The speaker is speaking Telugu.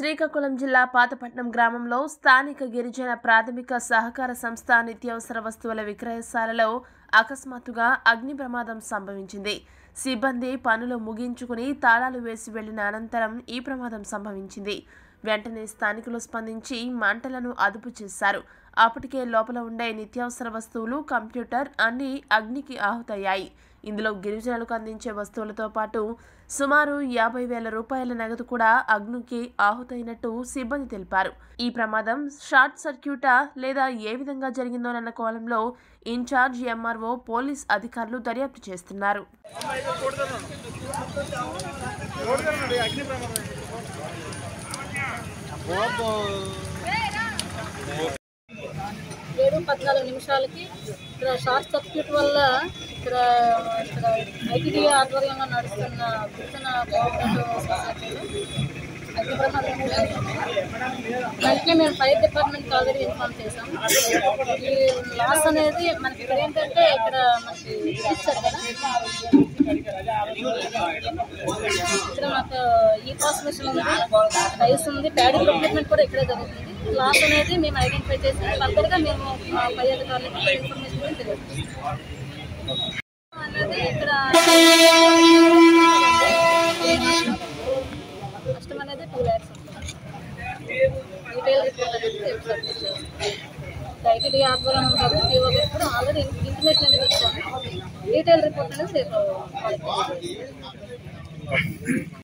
శ్రీకాకుళం జిల్లా పాతపట్నం గ్రామంలో స్థానిక గిరిజన ప్రాథమిక సహకార సంస్థ నిత్యావసర వస్తువుల విక్రయశాలలో అకస్మాత్తుగా అగ్ని ప్రమాదం సంభవించింది సిబ్బంది పనులు ముగించుకుని తాళాలు వేసి వెళ్లిన అనంతరం ఈ ప్రమాదం సంభవించింది వెంటనే స్థానికులు స్పందించి మంటలను అదుపు చేశారు అప్పటికే లోపల ఉండే నిత్యావసర వస్తువులు కంప్యూటర్ అన్ని అగ్నికి ఆహుతయ్యాయి ఇందులో గిరిజనులకు అందించే వస్తువులతో పాటు సుమారు యాభై వేల రూపాయల నగదు కూడా అగ్నికి ఆహుతైనట్టు సిబ్బంది తెలిపారు ఈ ప్రమాదం షార్ట్ సర్క్యూటా లేదా ఏ విధంగా జరిగిందోనన్న కోణంలో ఇన్ఛార్జ్ ఎంఆర్ఓ పోలీస్ అధికారులు దర్యాప్తు చేస్తున్నారు ఏడు పద్నాలుగు నిమిషాలకి ఇక్కడ షార్ట్ సర్క్యూట్ వల్ల ఇక్కడ ఇక్కడ ఐటీడీ ఆధ్వర్యంలో నడుస్తున్న గిరిజన కోఆపరేటివ్ సొసైటీలో అగ్ని ప్రమాదం జరిగింది. వెంటనే మేము ఫైర్ డిపార్ట్మెంట్ ఆల్రెడీ ఇన్ఫార్మ్ చేసాం ఈ లాస్ అనేది మనకి ఇక్కడ ఏంటంటే ఇక్కడ మనకి ఇది ఇచ్చారు కదా ఇక్కడ మాకు ఈ పాస్ మిషన్ ఉంది రైస్ ఉంది ప్యాడీ ప్రొక్యూర్మెంట్ కూడా ఇక్కడే జరుగుతుంది లాస్ అనేది మేము ఐడెంటిఫై చేసి ఫర్దర్గా మేము మా పై అధికారులకు ఇన్ఫర్మేషన్ కూడా తెలియజేస్తాం అనేది ఇక్కడ కష్టం అనేది టూ ల్యాక్స్ డీటెయిల్ రిపోర్ట్ అనేది రేపు సబ్మిట్ చేస్తాం ఐటీడీ ఆధ్వర్యం ఉంటుంది పీఓ కూడా ఆల్రెడీ ఇన్ఫర్మేషన్ అనేది ఇచ్చాము డీటెయిల్ రిపోర్ట్ అనేది రేపు వాళ్ళకి